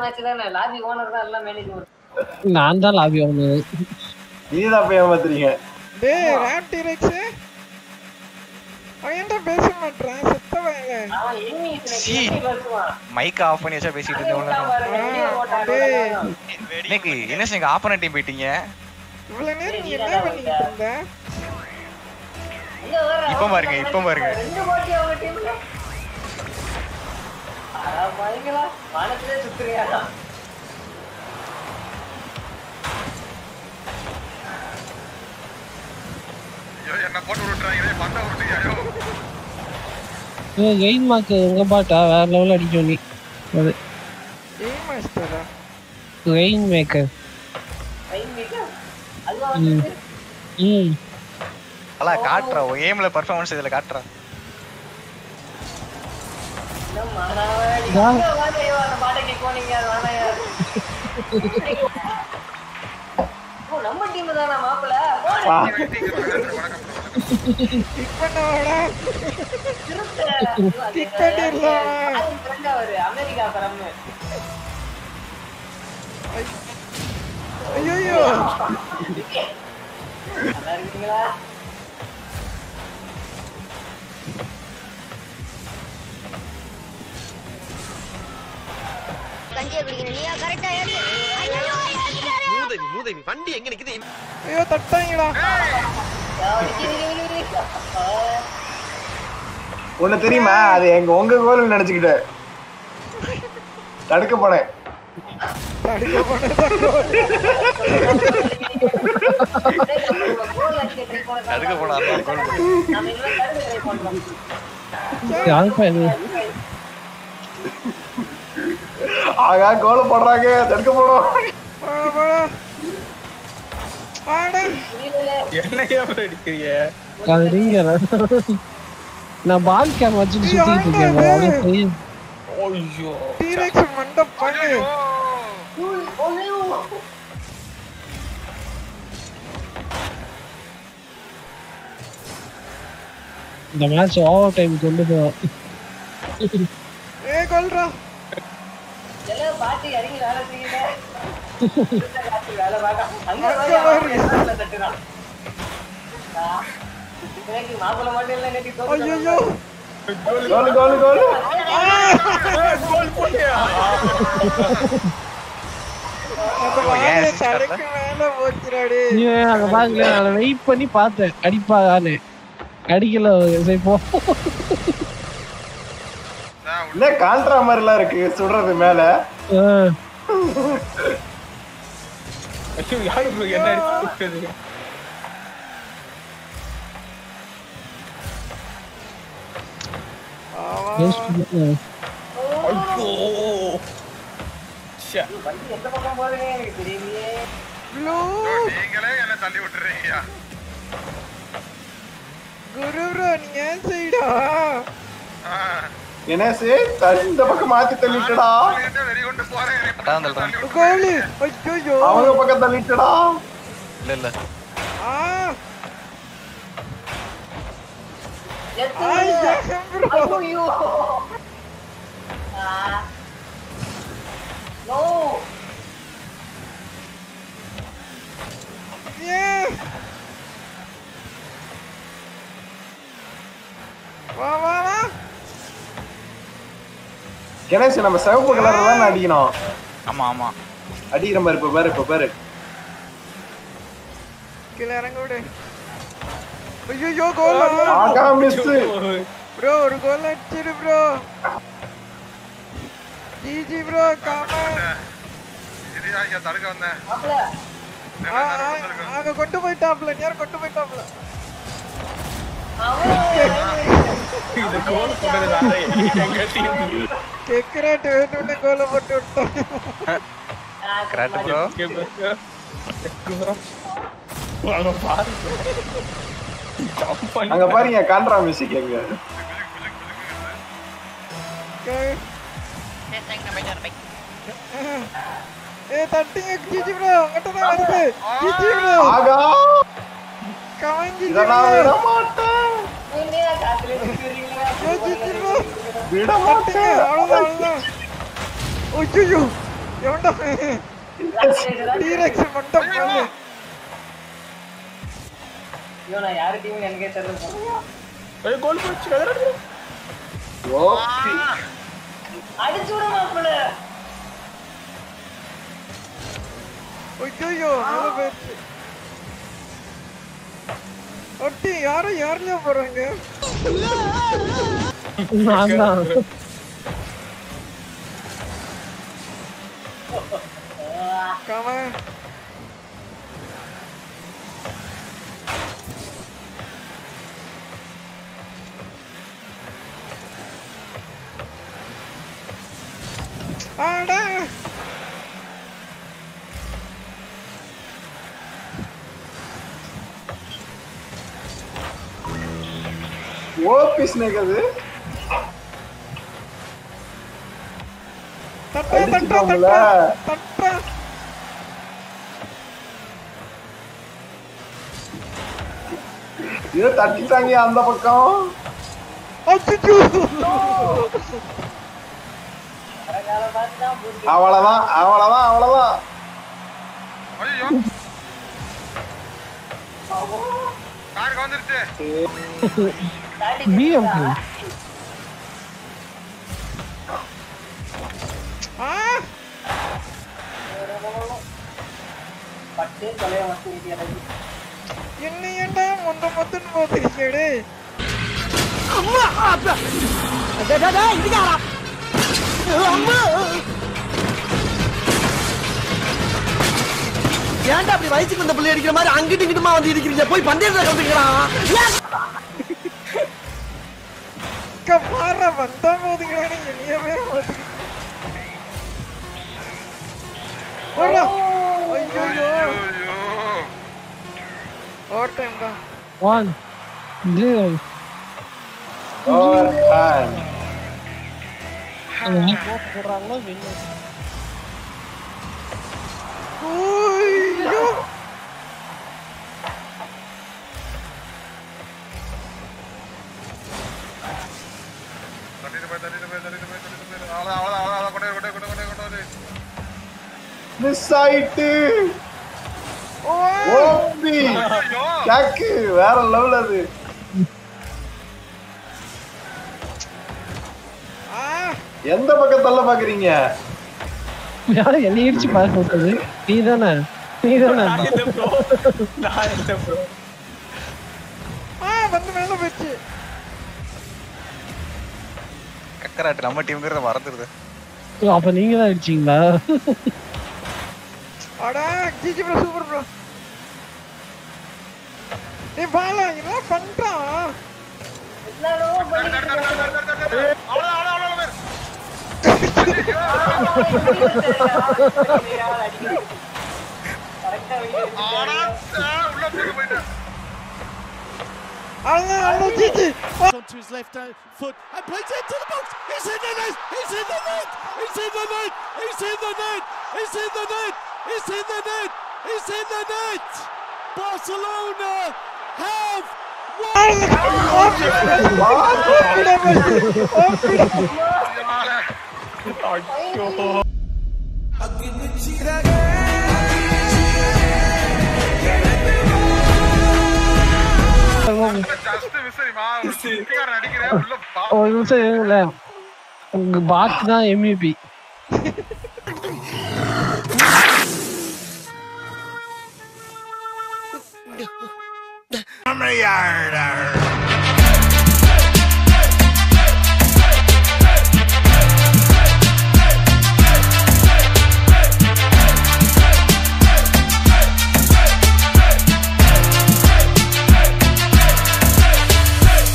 Match தானே lobby owner தான் எல்லாம் மேனேஜ் நான் தான் லாபி ஆகணும் நீதான் போய் ஏமாத்துறீங்க டேய் ரேப் டிரெக்ஸ் அவன் ஏன்டா பேச மாட்றான் செத்த வயல அவன் எண்ணி இத்தனை சீ. எண்ணி பேசுவான் மைக் ஆஃப் பண்ணி வச்சா பேசிட்டு இருந்தேன் பாருங்க, வெளியே ஓட்டான் டேய் இன்னைக்கு என்ன எங்க ஆப்போனன்ட் டீம் போயிட்டீங்க இவ்வளவு நேரம் நீ என்ன பண்ணிட்டு இருந்த இங்க வர்ற இப்ப அவன் பாருங்க, இப்ப பாருங்க. ரெண்டு போட்டி அவங்க டீம்ல அட பயங்களா வானத்திலே சுத்துறியாடா என்ன போட்டு விட்டுறாங்களே மண்டை விட்டுறியாயோ கெயின் மார்க் உங்க பாட்டா வேற லெவல் அடிக்கும் நீ அது ஏய் மாஸ்டரா ரெயின் மேக்கர் டைம் வீக்கா அதுவா ம் வந்து ம் அல்ல காட்டுறா உன் ஏம்ல பர்ஃபார்மன்ஸ் இதுல காட்டுறா இந்த மகாவாடி வா. இங்க வாங்க, ஐயோ, அந்த பாட்டை கேட்க நீங்க அது வேணாயா ஓ நம்ம டீம் தானா மாப்பிள ஆ, கிக் பண்ணவாடா கிக் Kick பண்ணிடலாம். அவரு அமெரிக்கா பரம்மு ஐயோ நல்லா இருக்கீங்களா கஞ்சியை குடிக்கணும் நீயா கரெக்டா ஏறு ஐயோ ஏறிட்டாரு. மூதேவி மூதேவி வண்டி எங்க நிக்குது ஐயோ தட்டாங்கடா ஒண்ணு தெரியுமா அது எங்க உங்க கோல் நினைச்சுக்கிட்டேன் தடுக்க போனேன் தடுக்க போனதா அதுக்கு போனா அதான் goal. நம்ம இன்னும் தடுக்க ட்ரை பண்றோம் யாருப்பா இது ஆகா கோல போடுறாங்க தடுக்க போனோம் போடா போடா ஆடா என்னையா bro அடிக்கிறீங்க அது நீங்க நான் பால் கேம் வச்சுட்டு சுத்திட்டு இருக்கேன் bro. அது போய் ஐயோ டீரெக்ஸ் மண்ட பண்ணு இந்த மேட்ச் ஓவர் டைம் கொண்டு போவோம் ஏ கொல்றா எல்லாம் பாட்டி இறங்கி வேலை செய்யல காட்டி வேலை பார்க்க அங்க அங்க பாரு, பாரு. அவன் தட்டுறான். ஆ, எனக்கு மாப்பிள்ளை மட்டும் இல்லை நேற்று தோத்து ஐயோ கோல் கோல் கோல் கோல் போட்டியா அந்த ஓ, ஏன் வாயை assist தலைக்கு மேல போச்சுடாடி ஏன் அங்க பாக்கல நான் வெயிட் பண்ணி பார்த்தேன் அடிப்பாதான்னு அடிக்கல சரி போ இல்ல காண்ட்ரா மாதிரி எல்லாம் இருக்கு சுடுறது மேல ஆ. ஐயோ யாரு bro என்ன அடிச்சு விட்டது Waste பண்ண- ஆ. ஐயோ ச்சே. வண்டி எந்த பக்கம் போகுதுன்னே எனக்கு தெரியலையே ப்ளூ நீங்களே என்ன தள்ளி விட்டுறீங்க குரு ப்ரோ நீங்க ஏன் சைடா கணேஷ் தள்ளி இந்த பக்கம் மாத்தி தள்ளிட்டடா வெறி கொண்டு போறேன் அதான் சொல்றேன் கோலி ஐயோ அவங்க பக்கம் தள்ளிட்டடா இல்ல இல்ல ஆ எத்து ஐயா ப்ரோ ஐயோ நோ ஏ வா வா வா கணேஷ் நம்ம சிவப்பு கலர்ல தான் அடிக்கணும் ஆமா ஆமா அடிக்கிற மாதிரி இப்ப பாரு இப்ப பாரு கீழே இறங்க விடு ஐயோ கோல் ஆகா மிஸ் ப்ரோ ஒரு கோல் அடிச்சிரு ப்ரோ ஜிஜி ப்ரோ காமன் இதுயா இங்க தடுக்க வந்தேன் மாப்பிள்ள அங்க கொண்டு போயிட்டாப்ல நேரம் கொண்டு போயிட்டாப்ல இது கோல் போட்டது நானே. எங்க டீம் கெக்கரேட் வேணும்னு கோலை போட்டு விட்டோம் கரெக்ட் ப்ரோ வாங்க பாருங்க ஜம்ப் பண்ணி அங்க பாருங்க காண்ட்ரா மியூசிக் எங்க ஏ தட்டிங்க ஜிஜி ப்ரோ உங்ககிட்ட தான் வருது ஜிஜி ப்ரோ ஆகா கவன் ஜிஜி இதெல்லாம் ப்ரோ விட மாட்டேன் என்னையா காத்துல சுத்துறீங்களா? ஏ ஜிஜி ப்ரோ விட தட்டுங்க மாட்டேன் அவ்வளவுதான் அவ்வளவுதான் ஐயோ எவன்டா டீரெக்ஸ் மட்டும் பண்ணு ஐயோ நான் யாரு டீம் எனக்கே தெரியல போறியா ஏய் கோல் போச்சு கதறடி ஓபி அடிச்சு விட மாப்பிள்ள ஐயோ மேல போயிடுச்சு ஒட்டி யாரும் யாருலயா போறாங்க நான் தான் கவன் ஆடா ஓபி ஸ்னேக் அது தட்டா தட்டா அடிச்சிட்டோம்ல. தட்டா தட்டா இது தட்டிட்டாங்க அந்த பக்கம் அச்சோ கால பார்த்து தான் போட்டு அவ்வளவுதான் அவ்வளவுதான் அவ்வளவுதான் ஐயோ காருக்கு வந்துருச்சு தாண்டி பிஎம் ஆ பட்டு தொலைய மட்டும் எனக்கு என்ன ஏன்டா மொந்த மொத்தன்னு போத்திருக்கேடு ஏன்டா அப்படி வயசுக்கு வந்த பிள்ளை அடிக்கிற மாதிரி அங்கிட்டு இங்கிட்டுமா வந்து இருக்கிறீங்க போய் பந்தயத்துல கலந்துக்கலாம் பாரு வந்தா போதுங்கிறானே என்னையவே போதுங்க ஐயோ ஐயோ ஓட்டம் தான் ஒன் ஜீரோ ஓவர் டைம் போடுறாங்களோ வெளியே ஐயோ தட்டிட்டு போய் தட்டிட்டு போய் தட்டிட்டு போய் தட்டிட்டு போய் அவ்வளோ அவ்வளோ அவ்வளோ கொண்டு கொண்டு கொண்டு கொண்டு கொண்டு வந்து மிஸ் ஆயிட்டு ஓ ஓபி ஐயோ ஜாக்கு வேற லெவல் அது ஆ எந்த பக்கம் தள்ள பாக்குறீங்க யாரும் என்னை இடிச்சு பார்க்க விட்டது நீ தானே நீ தானே நான் இல்ல ப்ரோ நான் இல்ல ப்ரோ ஆ வந்து மேல போச்சு கக்கராட்டு நம்ம டீமுங்கிறத மறந்துடுது அப்ப நீங்க தான் அடிச்சீங்களா அடா ஜிஜி ப்ரோ சூப்பர் ப்ரோ டேய் பாலா என்ன பண்றான் என்னடோ பண்ணிட்டு அவ்வளோ அவ்வளோ அவ்வளோ பேர் கரெக்டா வீடியோ ஆனா உள்ள போய் போயிட்டேன் அவ்வளோ அவ்வளோ GG onto his left hand foot and plays it to the box. It's in the net. It's in the net. It's in the net. It's in the net. It's in the net. It's in the net. It's in the net. Barcelona have ஐயோ just விசரிமா ஒரு குட்டிக்காரன் அடிக்கிறேன் உள்ள பா ஒரு நிமிஷம் இருங்களே உங்க பாட் தான் எம்இபி I'm a yarder.